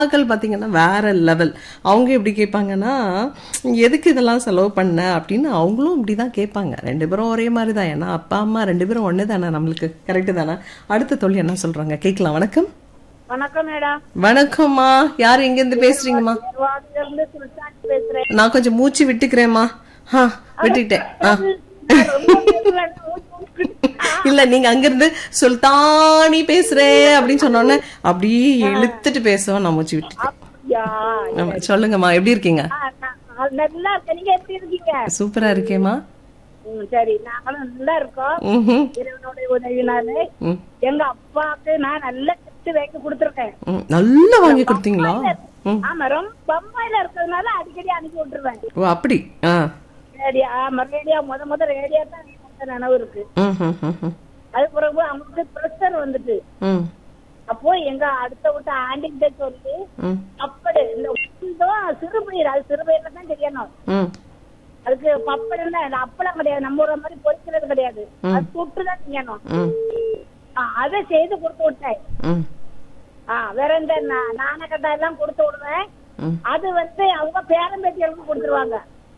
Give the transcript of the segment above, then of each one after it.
அப்பாக்கள் பாத்தீங்கன்னா வேற லெவல் அவங்க எப்படி கேட்பாங்கன்னா எதுக்கு இதெல்லாம் செலவு பண்ண அப்படின்னு அவங்களும் இப்படிதான் கேட்பாங்க ரெண்டு பேரும் ஒரே மாதிரி தான் ஏன்னா அப்பா அம்மா ரெண்டு பேரும் ஒண்ணு தானே நம்மளுக்கு கரெக்டு தானே அடுத்த தொழில் என்ன சொல்றாங்க கேட்கலாம் வணக்கம் வணக்கம் மேடம் வணக்கம்மா யார் எங்க இருந்து பேசுறீங்கம்மா வார்டுல இருந்து சுல்தான் பேசுறேன் நான் கொஞ்சம் மூச்சு விட்டுக்கிறேன்மா ஆ விட்டுக்கிட்டேன் ஆ ரொம்ப பேசுறேன். இல்ல நீங்க அங்கிருந்து சுல்தானி பேசுறேன் அப்படின்னு சொன்னோன்னே அப்படியே இழுத்துட்டு பேசுவோம் நான் மூச்சு விட்டு அப்படியா? ஆமா, சொல்லுங்கம்மா எப்படி இருக்கீங்க ஆ, நான் நல்லா இருக்கேன் நீங்க எப்படி இருக்கீங்க சூப்பரா இருக்கேம்மா ம், சரி நாங்களும் நல்லா இருக்கோம் ம்ஹும். இறைவனுடைய உதவினால ம், எங்க அப்பாவுக்கு நான் நல்ல கிஃப்ட் வாங்கி கொடுத்துருக்கேன் ம். நல்லா வாங்கி கொடுத்தீங்களா ம். ஆமா ரொம்ப பம்பாயில இருக்கிறதுனால அடிக்கடி அனுப்பி விட்டுருவேன் ஓ அப்படி ஆ ரேடியோ ஆமா ரேடியோ முத முத ரேடியோ தான் எனக்கு நினைவு இருக்கு ம், ம், ம், ம். அது பிறகு அவங்களுக்கு பிரஷர் வந்துட்டு ம், அப்போ எங்க அடுத்த விட்ட ஆண்டிகிட்ட சொல்லி ம், அப்படி இந்த உளுந்தும் சிறுபயிர் அது சிறுபயிர்ல தான் தெரியணும் ம். அதுக்கு பப்படம் தான் அப்பளம் கிடையாது நம்ம ஊர மாதிரி பொரிக்கிறது கிடையாது அது சுட்டு தான் திங்கணும் ம், ஆ, அதை செய்து கொடுத்து விட்டேன் ம், ஆ, வேற இந்த நா- நாணக்கட்டா எல்லாம் கொடுத்து விடுவேன் ம். அது வந்து அவங்க பேரம்பேட்டிகளுக்கு கொடுத்துருவாங்க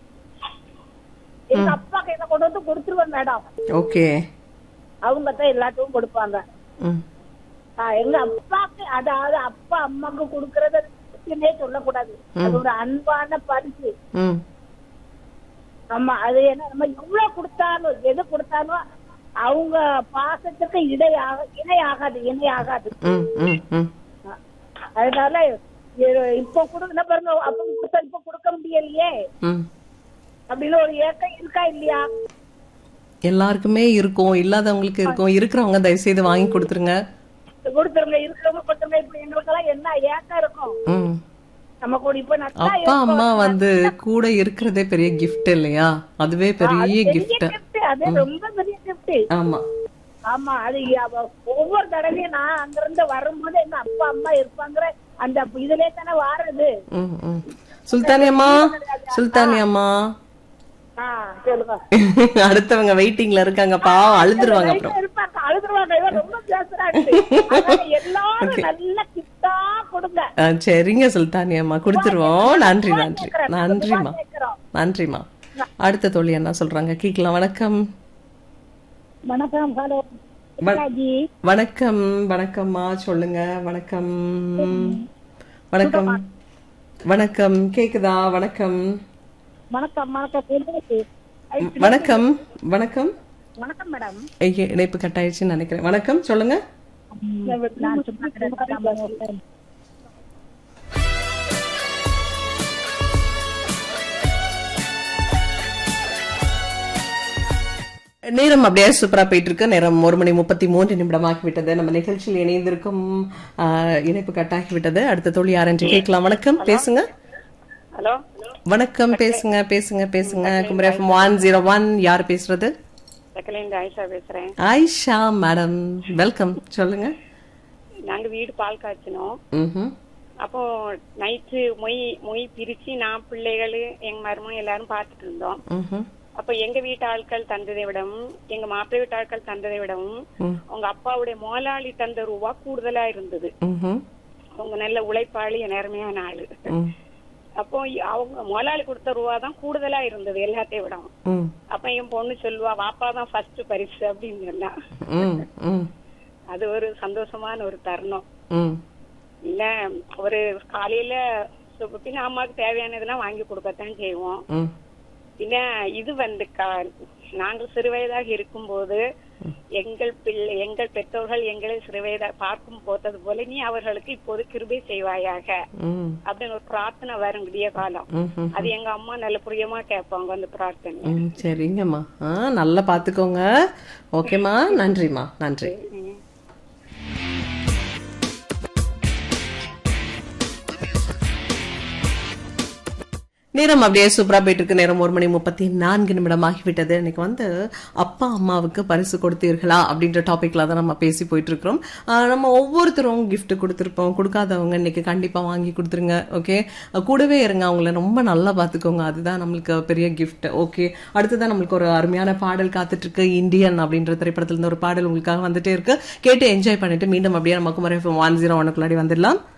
எங்க அப்பா கையில கொண்டு வந்து கொடுத்துருவேன் மேடம் ஓகே அவங்க தான் எல்லாத்துக்கும் கொடுப்பாங்க ம், ஆ, எங்க அப்பாக்கு அதாவது அப்பா அம்மாக்கு கொடுக்கறத பத்தினே சொல்லக்கூடாது அது ஒரு அன்பான பரிசு ம். ஆமா அது என்ன நம்ம எவ்வளவு கொடுத்தாலும் எது கொடுத்தாலும் அவங்க பாசத்துக்கு இடையாக இணை ஆகாது இணை ஆகாது ம், ம், ம். அதனால இ- இப்ப கொடுக்க பாருங்க அப்ப கொடுத்தா இப்ப கொடுக்க முடியலையே ம். அப்படின்னு ஒரு ஏக்கம் இருக்கா இல்லையா எல்லாருக்குமே இருக்கும் இல்லாதவங்களுக்கு இருக்கும் இருக்கிறவங்க தயவு செய்து வாங்கி கொடுத்துருங்க கொடுத்துருங்க இருக்கிறவங்க கொடுத்துருங்க இப்ப எங்களுக்கெல்லாம் என்ன ஏக்கம் இருக்கும் ம். நம்ம கூட இப்ப நல்லா அப்பா அம்மா வந்து கூட இருக்கிறதே பெரிய gift இல்லையா அதுவே பெரிய gift gift அது ரொம்ப பெரிய கிஃப்ட் ஆமா ஆமா அது அவ- ஒவ்வொரு தடவையும் நான் அங்க இருந்து வரும்போது எங்க அப்பா அம்மா இருப்பாங்கிற அந்த இதுலயே தானே வாருது ம், ம். சுல்தானி அம்மா சுல்தானி அம்மா ஆ சொல்லுங்க அடுத்தவங்க வெயிட்டிங்ல இருக்காங்க பாவம் அழுதுருவாங்க அப்புறம் இருப்பாங்க அழுதுருவாங்க இவன் ரொம்ப பேசுறாங்க அதனால எல்லாரும் நல்ல கிஃப்டா கொடுங்க ஆ, சரிங்க சுல்தானி அம்மா கொடுத்துருவோம் நன்றி நன்றி கேக்குறேன். நன்றிம்மா கேக்குறோம். நன்றிம்மா அடுத்த தோழி என்ன சொல்றாங்க கேக்கலாம் வணக்கம் வணக்கம் ஹலோ ஜி வணக்கம் வணக்கம்மா சொல்லுங்க வணக்கம் வணக்கம் வணக்கம் கேக்குதா வணக்கம் வணக்கம் வணக்கம் சொல்லுங்க. வணக்கம் வணக்கம் வணக்கம் மேடம் ஐயே, இணைப்பு கட் ஆயிடுச்சுன்னு நினைக்கிறேன் வணக்கம் சொல்லுங்க நான் சும்மா கிடக்கிறேன். நேரம் அப்படியே சூப்பரா போயிட்டு இருக்கு நேரம் ஒரு மணி முப்பத்தி மூன்று நிமிடம் ஆகிவிட்டது நம்ம நிகழ்ச்சியில் இணைந்திருக்கும் ஆ, இணைப்பு கட் ஆகிவிட்டது அடுத்த தோழி யார் என்று கேட்கலாம் வணக்கம் பேசுங்க ஹலோ வணக்கம் பேசுங்க பேசுங்க பேசுங்க Kumari FM one zero one யார் பேசுறது செக்கலேந்து ஆயிஷா பேசுறேன் ஆயிஷா மேடம் வெல்கம் சொல்லுங்க நாங்க வீடு பால் காய்ச்சினோம் ம்ஹும். அப்போ நைட்டு மொய் மொய் பிரிச்சு நான் பிள்ளைகள் எங்க மருமகன் எல்லாரும் பார்த்துட்டு இருந்தோம் ம்ஹும். அப்ப எங்க வீட்டு ஆட்கள் தந்ததை விடவும் எங்க மாப்பிள்ளை வீட்டு ஆட்கள் தந்ததை விடவும் ம். உங்க அப்பாவுடைய முதலாளி தந்த ரூபா கூடுதலா இருந்தது ம்ஹும். அவங்க நல்ல உழைப்பாளி நேர்மையான ஆளு ம். அப்போ அவங்க முதலாளி கொடுத்த ரூபா தான் கூடுதலா இருந்தது எல்லாத்தையும் விடவும் ம். அப்ப என் பொண்ணு சொல்லுவா வாப்பா தான் ஃபர்ஸ்ட் பரிசு அப்படின்னு சொன்னா ம். ம். அது ஒரு சந்தோஷமான ஒரு தருணம் ம். இல்ல ஒரு காலையில சு- பின்ன அம்மாவுக்கு தேவையானதெல்லாம் வாங்கி கொடுக்கத்தான் செய்வோம் ம். பின்ன இது வந்து கா- நாங்கள் சிறுவயதாக இருக்கும்போது எங்கள் பிள்ளை எங்கள் பெற்றோர்கள் எங்களை சிறுவயதா பார்க்கும் போத்தது போல நீ அவர்களுக்கு இப்போது கிருபை செய்வாயாக ம். அப்படின்னு ஒரு பிரார்த்தனை வரும் விடிய காலம் ம்ஹும். அது எங்க அம்மா நல்ல பிரியமா கேட்பாங்க அந்த பிரார்த்தனை ம், சரிங்கம்மா ஆ நல்லா பாத்துக்கோங்க ஓகேம்மா நன்றிம்மா நன்றி நேரம் அப்படியே சூப்பரா போயிட்டு இருக்கு நேரம் ஒரு மணி முப்பத்தி நான்கு நிமிடம் ஆகிவிட்டது இன்னைக்கு வந்து அப்பா அம்மாவுக்கு பரிசு கொடுத்தீர்களா அப்படின்ற டாபிக்ல தான் நம்ம பேசி போயிட்டு இருக்கிறோம் ஆஹ் நம்ம ஒவ்வொருத்தரும் gift கொடுத்திருப்போம் கொடுக்காதவங்க இன்னைக்கு கண்டிப்பா வாங்கி கொடுத்துருங்க ஓகே கூடவே இருங்க அவங்கள ரொம்ப நல்லா பாத்துக்கோங்க அதுதான் நம்மளுக்கு பெரிய gift ஓகே அடுத்ததான் நம்மளுக்கு ஒரு அருமையான பாடல் காத்துட்டு இருக்கு இந்தியன் அப்படின்ற திரைப்படத்துல இருந்து ஒரு பாடல் உங்களுக்காக வந்துட்டே இருக்கு கேட்டு என்ஜாய் பண்ணிட்டு மீண்டும் அப்படியே நம்ம குமரி ஒன் ஜீரோ ஒன்னுக்குள்ளாடி வந்துடலாம்